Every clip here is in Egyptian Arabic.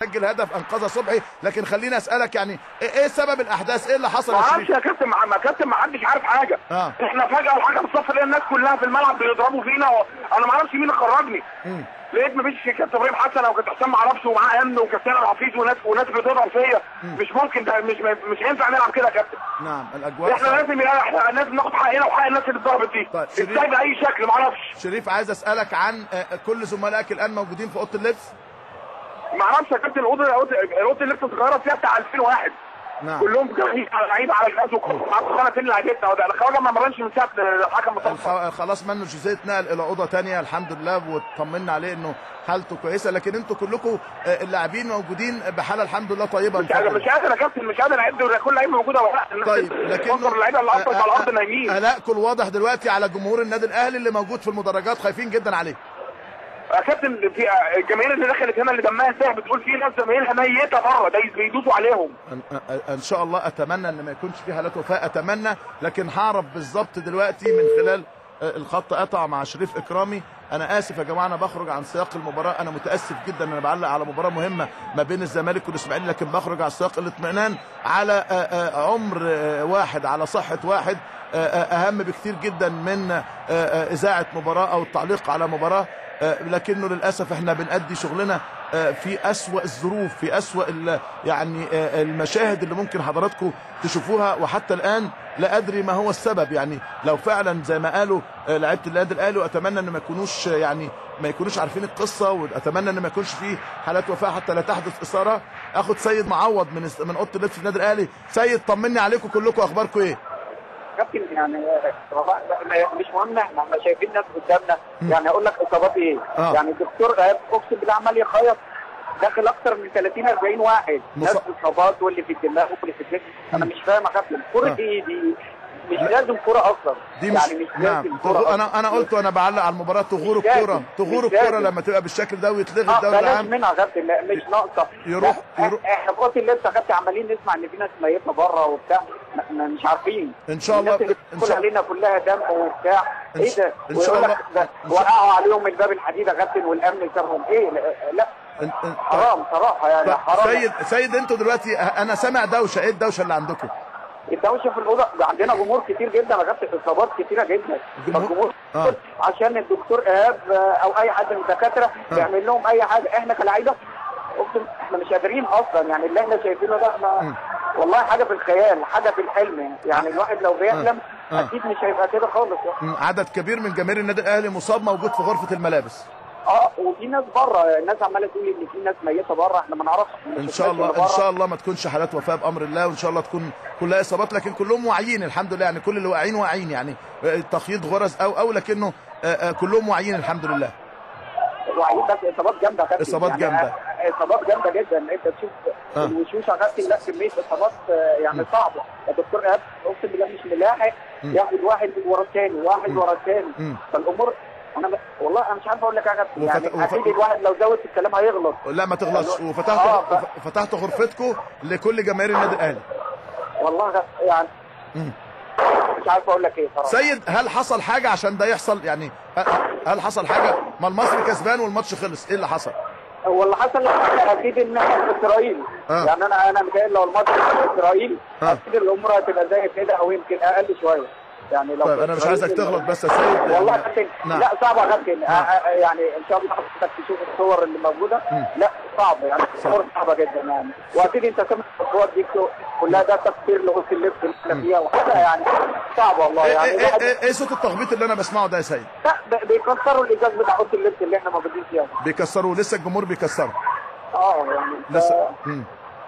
سجل هدف انقذ صبحي لكن خليني اسالك يعني ايه إيه سبب الاحداث ايه اللي حصل ما يا اعرفش شريف يا كابتن ما ما كابتن ما حدش عارف حاجه آه. احنا فجاه الحكم الصف لقى الناس كلها في الملعب بيضربوا فينا و... انا ما اعرفش مين اللي خرجني لقيت مفيش كابتن ابراهيم حسن او كابتن حسام ما اعرفش ومعاه امن وكابتن الحفيظ وناس وناس بتضرب فيا مش ممكن ده مش مش هينفع نلعب كده يا كابتن نعم الاجواء احنا صعبة. لازم احنا لازم ناخد حقنا وحق الناس اللي اتضربت دي طيب، شريف. ازاي باي شكل ما اعرفش شريف عايز اسالك عن آه، كل زملائك الان موجودين في اوضه اللبس ما اعرفش يا كابتن الاوضه الأوضة- اوضه اللي اتغيرت فيها بتاع 2001 نعم كلهم جايين على لعيبه على الناس ومعاكم سنه فين لعيبتنا وده الخواجه ما مرنش من ساعه الحكم مصطفى الخ- خلاص منه جوزيه اتنقل الى اوضه تانية الحمد لله وطمنا عليه انه حالته كويسه لكن انتوا كلكم آه، اللاعبين موجودين بحاله الحمد لله طيبه مش قادر بفضل مش قادر يا كابتن مش قادر اعد ولا كل لعيبه موجوده ولا لا الناس طيب بتفكر لكن اللعيبه اللي اصلا على الارض نايمين قلقكم الواضح دلوقتي على جمهور النادي الاهلي اللي موجود في المدرجات خايفين جدا عليه يا كابتن في الجماهير اللي دخلت هنا اللي دمها ساح بتقول في ناس زمايلها ميته بره ده بيدوسوا عليهم ان, أ- ان شاء الله اتمنى ان ما يكونش في حالات وفاه اتمنى لكن هعرف بالظبط دلوقتي من خلال آه، الخط قطع مع شريف اكرامي انا اسف يا جماعه انا بخرج عن سياق المباراه انا متاسف جدا انا بعلق على مباراه مهمه ما بين الزمالك والاسماعيلي لكن بخرج عن سياق الاطمئنان على آه، آه، عمر آه، واحد على صحه واحد آه، آه، اهم بكثير جدا من آه، آه، اذاعه مباراه او التعليق على مباراه آه، لكنه للاسف احنا بنأدي شغلنا آه، في أسوأ الظروف في أسوأ ال- يعني آه، المشاهد اللي ممكن حضراتكم تشوفوها وحتى الآن لا أدري ما هو السبب يعني لو فعلا زي ما قالوا آه، لعيبة النادي الأهلي وأتمنى أن ما يكونوش آه، يعني ما يكونوش عارفين القصة وأتمنى أن ما يكونش فيه حالات وفاة حتى لا تحدث إثارة أخد سيد معوض من است- من أوضة اللبس في النادي الأهلي سيد طمني عليكم كلكم أخباركم إيه؟ كابتن يعني والله ما- مش مهم احنا احنا شايفين ناس قدامنا يعني اقول لك اصابات ايه آه. يعني الدكتور ايهاب اقسم بالله عمال يخيط داخل اكتر من 30 40 واحد ناس مص- اصابات واللي في الدماغ واللي في الجسم انا مش فاهم يا كابتن كرة آه. ايه دي مش لازم كرة اصلا دي مش, يعني مش نعم لازم كرة تغ... أصلاً. انا انا قلت وانا بعلق على المباراه تغور مش لازم، الكوره تغور مش الكوره لازم. لما تبقى بالشكل ده ويتلغي اه الدوري بلاش العام منها يا كابتن لا، مش ناقصه يروح- لا، يروح- احنا في اوضه اللبس يا كابتن عمالين نسمع ان في ناس ميته بره وبتاع ما- ما مش عارفين إن شاء الله- الناس اللي إن بتدخل شاء- علينا كلها دم وبتاع إن ايه ش- ده إن شاء ويقول الله- لك ده إن شاء- وقعوا عليهم الباب الحديد يا كابتن والامن سابهم ايه لا, لا إن- إن- حرام صراحه يعني طيب، حرام سيد سيد انتوا دلوقتي انا سامع دوشه ايه الدوشه اللي عندكم؟ الدوشه في الاوضه ده عندنا جمهور كتير جدا يا كابتن اصابات كتيره جدا الجمهور- فالجمهور آه. عشان الدكتور ايهاب آه، او اي حد من الدكاتره آه. يعمل لهم اي حاجه احنا كلاعيبه اقسم احنا مش قادرين اصلا يعني اللي احنا شايفينه ده احنا والله حاجه في الخيال حاجه في الحلم يعني الواحد لو بيحلم آه. اكيد مش هيبقى كده خالص يعني. م، عدد كبير من جماهير النادي الاهلي مصاب موجود في غرفه الملابس اه وفي ناس بره الناس عماله تقول ان في ناس ميته بره احنا ما نعرفش ان شاء الله ان شاء الله ما تكونش حالات وفاه بامر الله وان شاء الله تكون كلها اصابات لكن كلهم واعيين الحمد لله يعني كل اللي واقعين واعيين يعني آه، تخييط غرز او او لكنه آه، آه، كلهم واعيين الحمد لله وعيد بس اصابات جامده يا كابتن إصابات يعني جامدة. اصابات جامده جدا انت تشوف آه. الوشوش يا كابتن لا كميه اصابات آه، يعني صعبه يا دكتور ايهاب اقسم بالله مش ملاحق ياخد واحد ورا الثاني واحد ورا الثاني مم. فالامور انا ب... والله انا مش عارف اقول لك يا كابتن وفت- يعني وف- اكيد الواحد لو زود في الكلام هيغلط لا ما تغلطش آه، وفتحتوا ف- فتحتوا غرفتكم لكل جماهير النادي الاهلي والله يا- يعني مم. مش عارف اقول لك ايه صراحه سيد هل حصل حاجه عشان ده يحصل يعني ه- هل حصل حاجه ما المصري كسبان والماتش خلص ايه اللي حصل هو اللي حصل اكيد ان احنا في اسرائيل آه. يعني انا انا متهيألي لو الماتش في اسرائيل آه. اكيد الامور هتبقى زي كده او يمكن اقل شويه يعني لو طيب في انا مش إسرائيل عايزك ال- تغلط بس يا سيد والله يا يعني- كابتن نعم. لا صعب يا كابتن نعم. آه، آه، يعني ان شاء الله حضرتك تشوف الصور اللي موجوده لا صعب يعني الصور صعبه جدا يعني واكيد انت سامع الصور دي كلها ده تكسير لغوص اللبس اللي احنا فيها وحاجه يعني صعبه والله ايه يعني ايه الواحد- ايه, إيه صوت التخبيط اللي انا بسمعه ده يا سيد لا ب- بيكسروا الازاز بتاع اوضه اللبس اللي احنا موجودين فيها بيكسروا لسه الجمهور بيكسروا اه يعني ف- لسه مم.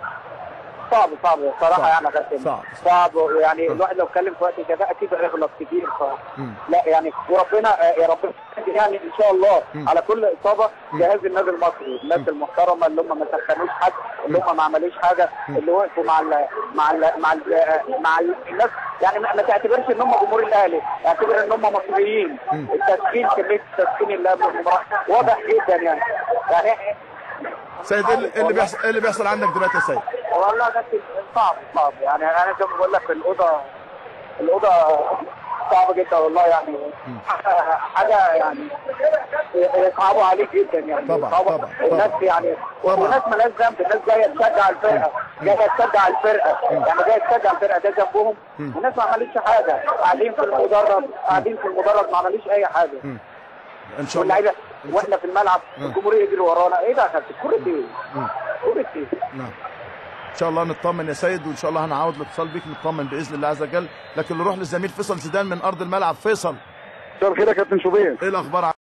صعب صعب الصراحه صعب. يعني يا كابتن صعب. صعب يعني الواحد لو اتكلم في وقت كده اكيد هيغلط كتير ف... مم. لا يعني وربنا آه، يا ربنا يعني ان شاء الله مم. على كل اصابه جهاز النادي المصري الناس المحترمه اللي هم ما سخنوش حد اللي هم ما عملوش حاجه اللي وقفوا مع ال مع ال مع ال مع ال- الناس يعني ما ما تعتبرش ان هم جمهور الاهلي اعتبر ان هم مصريين التسخين كميه التسخين اللي قبل المباراه واضح جدا يعني يعني سيد ايه اللي- إيه اللي بيحصل ايه اللي بيحصل عندك دلوقتي يا سيد والله بس صعب صعب يعني انا زي ما بقول لك الاوضه الاوضه صعبه جدا والله يعني حاجه يعني يصعبوا عليك جدا يعني طبعاً، يصعبوا- طبعاً، الناس طبعاً. يعني طبعاً. والناس مالهاش ذنب الناس جايه تشجع الفرقه جايه تشجع الفرقه يعني جايه تشجع الفرقه ده ذنبهم والناس ما عملتش حاجه قاعدين في المدرج قاعدين في المدرج ما عملوش اي حاجه ان شاء الله واللعيبه واحنا في الملعب الجمهور يجري ورانا ايه ده يا كابتن كره ايه؟ كره ايه؟ نعم ان شاء الله نطمن يا سيد وان شاء الله هنعود الاتصال بيك نطمن باذن الله عز وجل لكن نروح للزميل فيصل زيدان من ارض الملعب فيصل مساء الخير يا كابتن شوبير ايه الاخبار